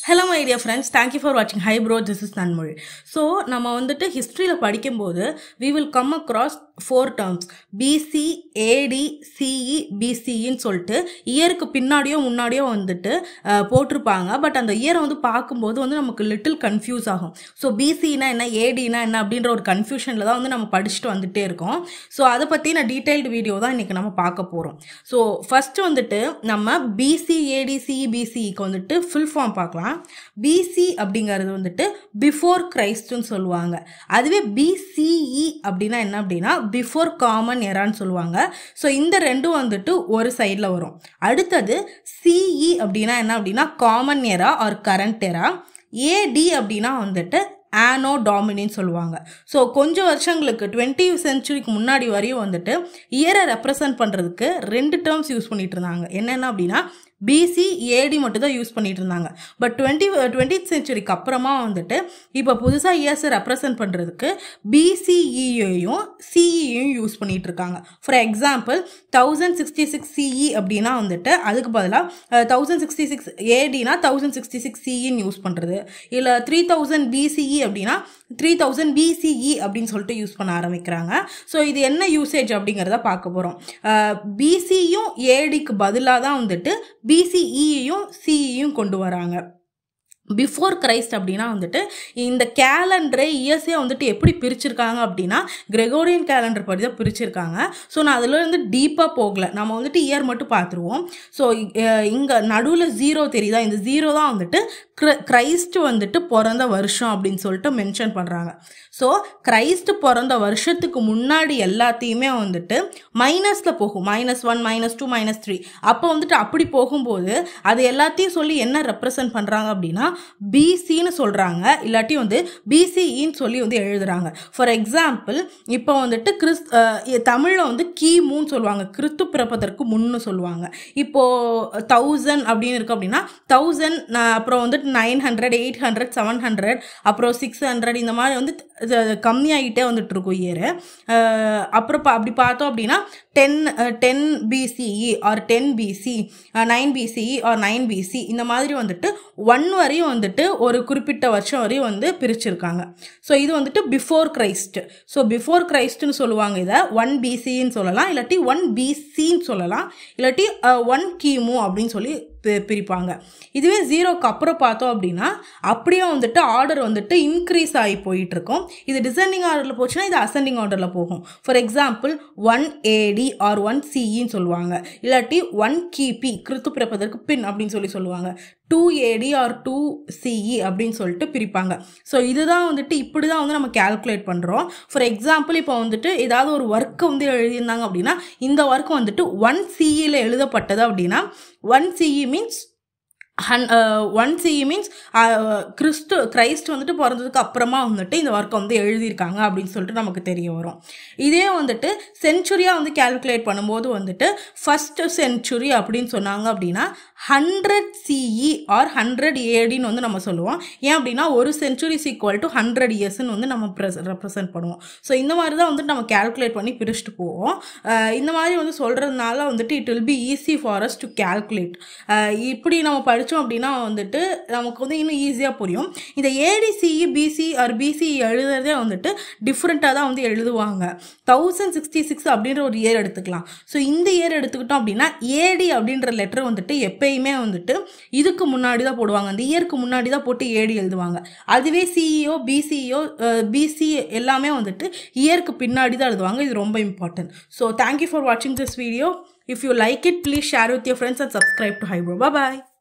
hello my dear friends thank you for வாட்சிங் hi bro this is Nanmozhi so நம்ம வந்துட்டு ஹிஸ்ட்ரியில் படிக்கும்போது we will come across four terms BC AD CE பிசிஇன்னு சொல்லிட்டு இயருக்கு பின்னாடியோ முன்னாடியோ வந்துட்டு அஹ், போட்டிருப்பாங்க பட் அந்த இயரை வந்து பார்க்கும்போது வந்து நமக்கு லிட்டில் கன்ஃபியூஸ் ஆகும் ஸோ பிசினா என்ன ஏடினா என்ன அப்படின்ற ஒரு கன்ஃபியூஷனில் தான் வந்து நம்ம படிச்சுட்டு வந்துட்டே இருக்கோம் ஸோ அதை பற்றி நான் டீட்டெயில்டு வீடியோ தான் இன்றைக்கி நம்ம பார்க்க போகிறோம் ஸோ ஃபஸ்ட்டு வந்துட்டு நம்ம பிசி ஏடி சிஇ பிசிஇக்கு வந்துட்டு ஃபுல் ஃபார்ம் பார்க்கலாம் பிசி அப்படிங்கிறது வந்துட்டு பிஃபோர் கிரைஸ்ட்னு சொல்லுவாங்க அதுவே பிசிஇ அப்படின்னா என்ன அப்படின்னா பிஃபோர் காமன் எரான்னு சொல்லுவாங்க ஸோ இந்த ரெண்டும் வந்துட்டு ஒரு சைடில் வரும் அடுத்தது சிஇ அப்படின்னா என்ன அப்படின்னா common era or current era AD அப்படின்னா வந்துட்டு ஆனோ டாமினின்னு சொல்லுவாங்க ஸோ கொஞ்சம் வருஷங்களுக்கு டுவெண்ட்டி சென்ச்சுரிக்கு முன்னாடி வரையும் வந்துட்டு இயரை ரெப்ரசன்ட் பண்ணுறதுக்கு ரெண்டு டேர்ம்ஸ் யூஸ் பண்ணிட்டு இருந்தாங்க என்னென்ன அப்படின்னா பிசி ஏடி மட்டும் தான் யூஸ் பண்ணிட்டு இருந்தாங்க பட் டுவெண்ட்டி டுவெண்ட்டி சென்ச்சுரிக்கு அப்புறமா வந்துட்டு இப்போ புதுசாக இயர்ஸை ரெப்ரசன்ட் பண்ணுறதுக்கு பிசிஇயையும் சிஇயும் யூஸ் பண்ணிட்டு இருக்காங்க for example thousand sixty six CE அப்படின்னா வந்துட்டு அதுக்கு பதிலாக தௌசண்ட் சிக்ஸ்டி சிக்ஸ் ஏடினா தௌசண்ட் சிக்ஸ்டி சிக்ஸ் சிஇன்னு யூஸ் பண்ணுறது இல்லை த்ரீ தௌசண்ட் பிசிஇ அப்படின்னா த்ரீ தௌசண்ட் பிசிஇ அப்படின்னு சொல்லிட்டு யூஸ் பண்ண ஆரம்பிக்கிறாங்க ஸோ இது என்ன யூசேஜ் அப்படிங்கிறத பார்க்க போகிறோம் பிசியும் ஏடிக்கு பதிலாக தான் வந்துட்டு பிசிஇயையும் சிஇயும் கொண்டு வராங்க பிஃபோர் கிரைஸ்ட் அப்படின்னா வந்துட்டு இந்த கேலண்டரை இயர்ஸே வந்துட்டு எப்படி பிரிச்சிருக்காங்க அப்படின்னா கிரெகோரியன் கேலண்டர் படி தான் பிரிச்சிருக்காங்க ஸோ நான் அதில் வந்து டீப்பாக போகல நம்ம வந்துட்டு இயர் மட்டும் பார்த்துருவோம் ஸோ இங்கே நடுவில் ஜீரோ தெரியுதா இந்த ஜீரோ தான் வந்துட்டு கிற- கிரைஸ்ட் வந்துட்டு பிறந்த வருஷம் அப்படின்னு சொல்லிட்டு மென்ஷன் பண்ணுறாங்க ஸோ கிரைஸ்ட் பிறந்த வருஷத்துக்கு முன்னாடி எல்லாத்தையுமே வந்துட்டு மைனஸில் போகும் minus one minus two minus three அப்போ வந்துட்டு அப்படி போகும்போது அது எல்லாத்தையும் சொல்லி என்ன ரெப்ரசன்ட் பண்ணுறாங்க அப்படின்னா பிசின்னு சொல்கிறாங்க இல்லாட்டி வந்து பிசிஇன்னு சொல்லி வந்து எழுதுறாங்க ஃபார் எக்ஸாம்பிள் இப்போ வந்துட்டு கிறிஸ் தமிழில் வந்து கிமுன்னு சொல்லுவாங்க கிறிஸ்து பிறப்பதற்கு முன்னு சொல்லுவாங்க இப்போது தௌசண்ட் அப்படின்னு இருக்கு அப்படின்னா தௌசண்ட் அப்புறம் வந்துட்டு nine hundred eight hundred seven hundred அப்புறம் சிக்ஸ் ஹண்ட்ரட் இந்த மாதிரி வந்து இது கம்மியாகிட்டே வந்துட்டு இருக்கும் இயர் அப்புறம் பா- அப்படி பார்த்தோம் அப்படின்னா ten ten BCE or ten BC nine BCE or nine BC இந்த மாதிரி வந்துட்டு ஒன் வரையும் வந்துட்டு ஒரு குறிப்பிட்ட வருஷம் வரையும் வந்து பிரிச்சிருக்காங்க ஸோ இது வந்துட்டு பிஃபோர் கிரைஸ்ட் ஸோ பிஃபோர் கிரைஸ்ட்னு சொல்லுவாங்க இதை ஒன் பிசின்னு சொல்லலாம் இல்லாட்டி ஒன் பிசின்னு சொல்லலாம் இல்லாட்டி ஒன் கிமு அப்படின்னு சொல்லி பி- பிரிப்பாங்க இதுவே ஜீரோக்கு அப்புறம் பார்த்தோம் அப்படின்னா அப்படியே வந்துட்டு ஆர்டர் வந்துட்டு இன்க்ரீஸ் ஆகி போயிட்டு இருக்கும் இது டிசெண்டிங் ஆர்டரில் போச்சுன்னா இது அசெண்டிங் ஆர்டரில் போகும் for example one AD or one சிஇன்னு சொல்லுவாங்க இல்லாட்டி ஒன் கிபி கிறித்து பிறப்பதற்கு பின் அப்படின்னு சொல்லி சொல்லுவாங்க two AD or two CE அப்படின்னு சொல்லிட்டு பிரிப்பாங்க ஸோ இதுதான் வந்துட்டு இப்படி தான் வந்து நம்ம கேல்குலேட் பண்ணுறோம் ஃபார் எக்ஸாம்பிள் இப்போ வந்துட்டு ஏதாவது ஒரு ஒர்க்கை வந்து எழுதியிருந்தாங்க அப்படின்னா இந்த ஒர்க் வந்துட்டு ஒன் சிஇயில் எழுதப்பட்டது அப்படின்னா ஒன் சிஇ மீன்ஸ் ஹன் ஒன் சிஇ மீன்ஸ் கிறிஸ்து கிரைஸ்ட் வந்துட்டு பிறந்ததுக்கு அப்புறமா வந்துட்டு இந்த ஒர்க்கை வந்து எழுதியிருக்காங்க அப்படின்னு சொல்லிட்டு நமக்கு தெரிய வரும் இதே வந்துட்டு செஞ்சுரியாக வந்து கேல்குலேட் பண்ணும்போது வந்துட்டு ஃபஸ்ட்டு செஞ்சுரி அப்படின்னு சொன்னாங்க அப்படின்னா ஹண்ட்ரட் சிஇ ஆர் ஹண்ட்ரட் ஏடின்னு வந்து நம்ம சொல்லுவோம் ஏன் அப்படின்னா ஒரு செஞ்சுரி ஈக்குவல் டு ஹண்ட்ரட் இயர்ஸ்னு வந்து நம்ம ரெப்ரசன்ட் பண்ணுவோம் ஸோ இந்த மாதிரி தான் வந்துட்டு நம்ம கேல்குலேட் பண்ணி பிரிச்சுட்டு போவோம் அஹ் இந்த மாதிரி வந்து சொல்கிறதுனால வந்துட்டு it will be easy for us to calculate இப்படி நம்ம படித்தோம் அப்படின்னா வந்துட்டு நமக்கு வந்து இன்னும் ஈஸியாக புரியும் இந்த ஏடிசிஇ பிசி ஆர் பிசி எழுதுறதே வந்துட்டு டிஃப்ரெண்ட்டாக தான் வந்து எழுதுவாங்க தௌசண்ட் சிக்ஸ்டி சிக்ஸ் அப்படின்ற ஒரு இயர் எடுத்துக்கலாம் ஸோ இந்த இயர் எடுத்துக்கிட்டோம் அப்படின்னா ஏடி அப்படின்ற லெட்டர் வந்துட்டு எப்பயுமே வந்துட்டு இதுக்கு முன்னாடி தான் போடுவாங்க அந்த இயருக்கு முன்னாடி தான் போட்டு ஏடி எழுதுவாங்க அதுவே சிஇஓ பிசிஓ பிசி எல்லாமே வந்துட்டு இயருக்கு பின்னாடி தான் எழுதுவாங்க இது ரொம்ப இம்பார்ட்டன்ட் ஸோ தேங்க்யூ ஃபார் வாட்சிங் this video if you like it please share with your friends and subscribe to ஹைப்ரோ பாய்